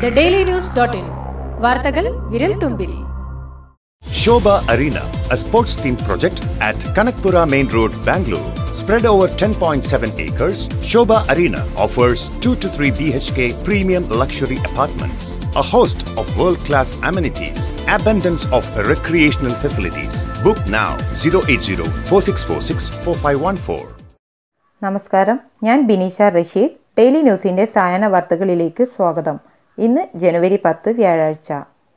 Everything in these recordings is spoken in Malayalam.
The daily news dot in വാർത്തകൾ വിരൽ തുമ്പിൽ Shobha Arena, a sports themed project at Kanakpura Main Road, Bangalore. Spread over 10.7 acres, Shobha Arena offers 2 to 3 BHK premium luxury apartments, a host of world class amenities, abundance of recreational facilities. Book now 080 4646 4514. നമസ്കാരം ഞാൻ ബിനീഷ റഷീദ് ഡെയിലി ന്യൂസിൻ്റെ സായന വാർത്തകളിലേക്ക് സ്വാഗതം ഇന്ന് ജനുവരി പത്ത് വ്യാഴാഴ്ച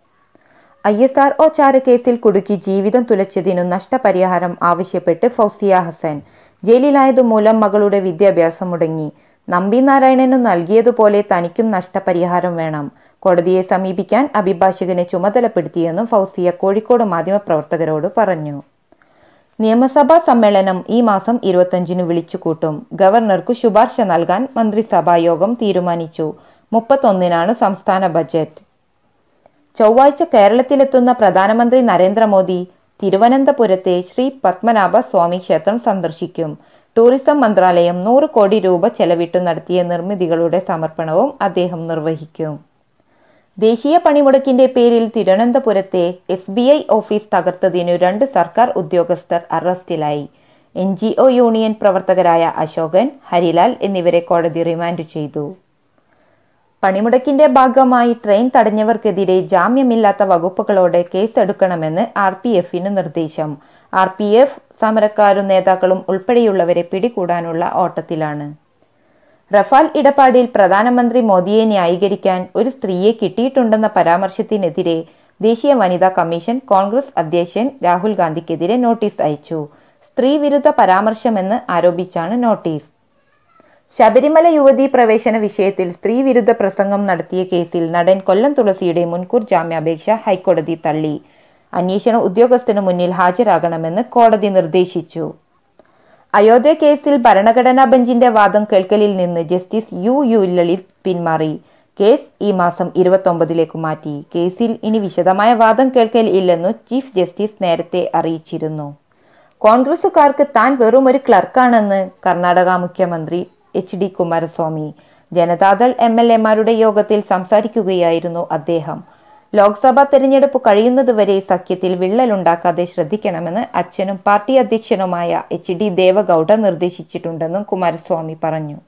ഐ എസ് ആർ ഒ ചാരക്കേസിൽ കുടുക്കി ജീവിതം തുലച്ചതിനു നഷ്ടപരിഹാരം ആവശ്യപ്പെട്ട് ഫൗസിയ ഹസൻ ജയിലിലായതുമൂലം മകളുടെ വിദ്യാഭ്യാസം മുടങ്ങി നമ്പി നാരായണനു നൽകിയതുപോലെ തനിക്കും നഷ്ടപരിഹാരം വേണം കോടതിയെ സമീപിക്കാൻ അഭിഭാഷകനെ ചുമതലപ്പെടുത്തിയെന്നും ഫൗസിയ കോഴിക്കോട് മാധ്യമപ്രവർത്തകരോട് പറഞ്ഞു നിയമസഭാ സമ്മേളനം ഈ മാസം ഇരുപത്തഞ്ചിന് വിളിച്ചുകൂട്ടും ഗവർണർക്കു ശുപാർശ നൽകാൻ മന്ത്രിസഭാ യോഗം തീരുമാനിച്ചു മുപ്പത്തൊന്നിനാണ് സംസ്ഥാന ബജറ്റ് ചൊവ്വാഴ്ച കേരളത്തിലെത്തുന്ന പ്രധാനമന്ത്രി നരേന്ദ്രമോദി തിരുവനന്തപുരത്തെ ശ്രീ പത്മനാഭ സ്വാമി ക്ഷേത്രം സന്ദർശിക്കും ടൂറിസം മന്ത്രാലയം നൂറ് കോടി രൂപ ചെലവിട്ടു നടത്തിയ നിർമ്മിതികളുടെ സമർപ്പണവും അദ്ദേഹം നിർവഹിക്കും ദേശീയ പണിമുടക്കിന്റെ പേരിൽ തിരുവനന്തപുരത്തെ എസ് ബി ഐ ഓഫീസ് തകർത്തതിനു രണ്ട് സർക്കാർ ഉദ്യോഗസ്ഥർ അറസ്റ്റിലായി എൻ ജി ഒ യൂണിയൻ പ്രവർത്തകരായ അശോകൻ ഹരിലാൽ എന്നിവരെ കോടതി റിമാൻഡ് ചെയ്തു പണിമുടക്കിന്റെ ഭാഗമായി ട്രെയിൻ തടഞ്ഞവർക്കെതിരെ ജാമ്യമില്ലാത്ത വകുപ്പുകളോടെ കേസെടുക്കണമെന്ന് ആർ പി എഫിന് നിർദ്ദേശം ആർ പി എഫ് സമരക്കാരും നേതാക്കളും ഉൾപ്പെടെയുള്ളവരെ പിടികൂടാനുള്ള ഓട്ടത്തിലാണ് റഫാൽ ഇടപാടിൽ പ്രധാനമന്ത്രി മോദിയെ ന്യായീകരിക്കാൻ ഒരു സ്ത്രീയെ കിട്ടിയിട്ടുണ്ടെന്ന പരാമർശത്തിനെതിരെ ദേശീയ വനിതാ കമ്മീഷൻ കോൺഗ്രസ് അധ്യക്ഷൻ രാഹുൽ ഗാന്ധിക്കെതിരെ നോട്ടീസ് അയച്ചു സ്ത്രീവിരുദ്ധ പരാമർശമെന്ന് ആരോപിച്ചാണ് നോട്ടീസ് ശബരിമല യുവതീ പ്രവേശന വിഷയത്തിൽ സ്ത്രീവിരുദ്ധ പ്രസംഗം നടത്തിയ കേസിൽ നടൻ കൊല്ലം തുളസിയുടെ മുൻകൂർ ജാമ്യാപേക്ഷ ഹൈക്കോടതി തള്ളി അന്വേഷണ ഉദ്യോഗസ്ഥന് മുന്നിൽ ഹാജരാകണമെന്ന് കോടതി നിർദ്ദേശിച്ചു അയോധ്യ കേസിൽ ഭരണഘടനാ ബെഞ്ചിന്റെ വാദം കേൾക്കലിൽ നിന്ന് ജസ്റ്റിസ് യു യു ലളിത് പിന്മാറി കേസ് ഈ മാസം ഇരുപത്തൊമ്പതിലേക്ക് മാറ്റി കേസിൽ ഇനി വിശദമായ വാദം കേൾക്കൽ ഇല്ലെന്നു ചീഫ് ജസ്റ്റിസ് നേരത്തെ അറിയിച്ചിരുന്നു കോൺഗ്രസുകാർക്ക് താൻ വെറും ഒരു ക്ലർക്കാണെന്ന് കർണാടക മുഖ്യമന്ത്രി H D Kumaraswamy Janata Dal M L എമാരുടെ യോഗത്തിൽ സംസാരിക്കുകയായിരുന്നു അദ്ദേഹം ലോക്സഭാ തെരഞ്ഞെടുപ്പ് കഴിയുന്നതുവരെ സഖ്യത്തിൽ വിള്ളലുണ്ടാക്കാതെ ശ്രദ്ധിക്കണമെന്ന് അച്ഛനും പാർട്ടി അധ്യക്ഷനുമായ എച്ച് ഡി ദേവഗൌഡ നിർദ്ദേശിച്ചിട്ടുണ്ടെന്നും കുമാരസ്വാമി പറഞ്ഞു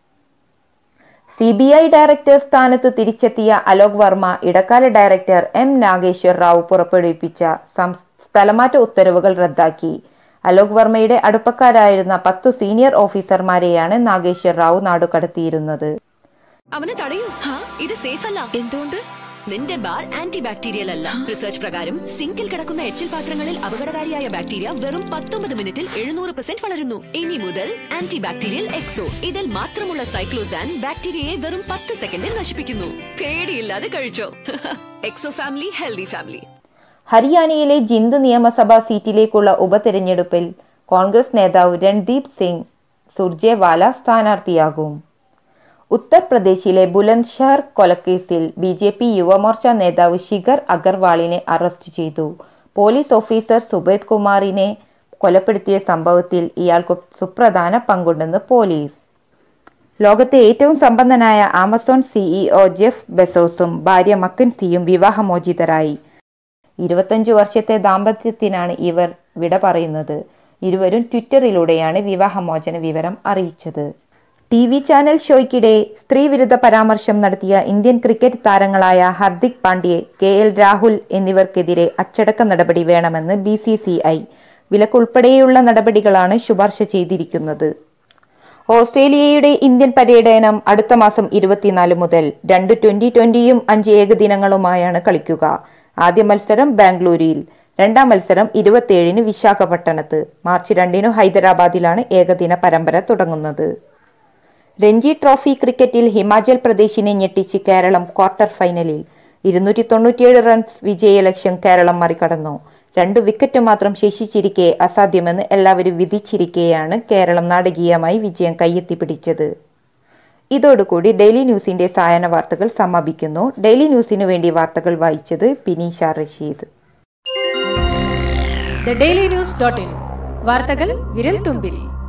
സി ബി ഐ ഡയറക്ടർ സ്ഥാനത്തു തിരിച്ചെത്തിയ അലോക് വർമ്മ ഇടക്കാല ഡയറക്ടർ എം നാഗേശ്വർ റാവു പുറപ്പെടുവിപ്പിച്ച സ്ഥലമാറ്റ ഉത്തരവുകൾ റദ്ദാക്കി അലോക് വർമ്മയുടെ അടുപ്പക്കാരായിരുന്ന പത്തു സീനിയർ ഓഫീസർമാരെയാണ് നാഗേശ്വർ റാവു നാടുകടത്തിയിരുന്നത് അവനെ തടയൂ ഇത് സേഫ് അല്ല എന്തുകൊണ്ട് നിന്റെ ബാർ ആന്റി ബാക്ടീരിയൽ അല്ല റിസർച്ച് പ്രകാരം സിങ്കിൽ കിടക്കുന്ന എച്ചിൽ പാത്രങ്ങളിൽ അപകടകാരിയായ ബാക്ടീരിയ വെറും പത്തൊമ്പത് മിനിറ്റിൽ എഴുന്നൂറ് പെർസെന്റ് വളരുന്നു ഇനി മുതൽ ആന്റി ബാക്ടീരിയൽ എക്സോ ഇതിൽ മാത്രമുള്ള സൈക്ലോസാൻ ബാക്ടീരിയയെ വെറും പത്ത് സെക്കൻഡിൽ നശിപ്പിക്കുന്നു പേടിയില്ലാതെ കഴിച്ചോ എക്സോ ഫാമിലി ഹെൽതി ഫാമിലി ഹരിയാനയിലെ ജിന്ദ് നിയമസഭാ സീറ്റിലേക്കുള്ള ഉപതെരഞ്ഞെടുപ്പിൽ കോൺഗ്രസ് നേതാവ് രൺദീപ് സിംഗ് സുർജേവാല സ്ഥാനാർത്ഥിയാകും ഉത്തർപ്രദേശിലെ ബുലന്ദ്ഷഹർ കൊലക്കേസിൽ ബി ജെ പി യുവമോർച്ച നേതാവ് ശിഖർ അഗർവാളിനെ അറസ്റ്റ് ചെയ്തു പോലീസ് ഓഫീസർ സുബേദ് കുമാറിനെ കൊലപ്പെടുത്തിയ സംഭവത്തിൽ ഇയാൾക്ക് സുപ്രധാന പങ്കുണ്ടെന്ന് പോലീസ് ലോകത്തെ ഏറ്റവും സമ്പന്നനായ ആമസോൺ സിഇഒ ജെഫ് ബെസോസും ഭാര്യ മക്കൻസിയും വിവാഹമോചിതരായി ഇരുപത്തഞ്ചു വർഷത്തെ ദാമ്പത്യത്തിനാണ് ഇവർ വിട പറയുന്നത് ഇരുവരും ട്വിറ്ററിലൂടെയാണ് വിവാഹമോചന വിവരം അറിയിച്ചത് ടി വി ചാനൽ ഷോയ്ക്കിടെ സ്ത്രീവിരുദ്ധ പരാമർശം നടത്തിയ ഇന്ത്യൻ ക്രിക്കറ്റ് താരങ്ങളായ ഹർദിക് പാണ്ഡ്യെ കെ എൽ രാഹുൽ എന്നിവർക്കെതിരെ അച്ചടക്ക നടപടി വേണമെന്ന് ബി സി സി ഐ വിലക്കുൾപ്പെടെയുള്ള നടപടികളാണ് ശുപാർശ ചെയ്തിരിക്കുന്നത് ഓസ്ട്രേലിയയുടെ ഇന്ത്യൻ പര്യടനം അടുത്ത മാസം ഇരുപത്തിനാല് മുതൽ രണ്ട് ട്വന്റി ട്വന്റിയും അഞ്ച് ഏകദിനങ്ങളുമായാണ് കളിക്കുക ആദ്യ മത്സരം ബാംഗ്ലൂരിൽ രണ്ടാം മത്സരം ഇരുപത്തിയേഴിന് വിശാഖപട്ടണത്ത് മാർച്ച് രണ്ടിന് ഹൈദരാബാദിലാണ് ഏകദിന പരമ്പര തുടങ്ങുന്നത് രഞ്ജി ട്രോഫി ക്രിക്കറ്റിൽ ഹിമാചൽ പ്രദേശിനെ ഞെട്ടിച്ച് കേരളം ക്വാർട്ടർ ഫൈനലിൽ ഇരുന്നൂറ്റി തൊണ്ണൂറ്റിയേഴ് റൺസ് വിജയലക്ഷ്യം കേരളം മറികടന്നു രണ്ട് വിക്കറ്റ് മാത്രം ശേഷിച്ചിരിക്കെ അസാധ്യമെന്ന് എല്ലാവരും വിധിച്ചിരിക്കെയാണ് കേരളം നാടകീയമായി വിജയം കയ്യെത്തി പിടിച്ചത് ഇതോടുകൂടി ഡെയിലി ന്യൂസിന്റെ സായന വാർത്തകൾ സമാപിക്കുന്നു ഡെയിലി ന്യൂസിനു വേണ്ടി വാർത്തകൾ വായിച്ചത് Bineesha Rasheed the daily news dot in വാർത്തകൾ വിരൽ തുമ്പിൽ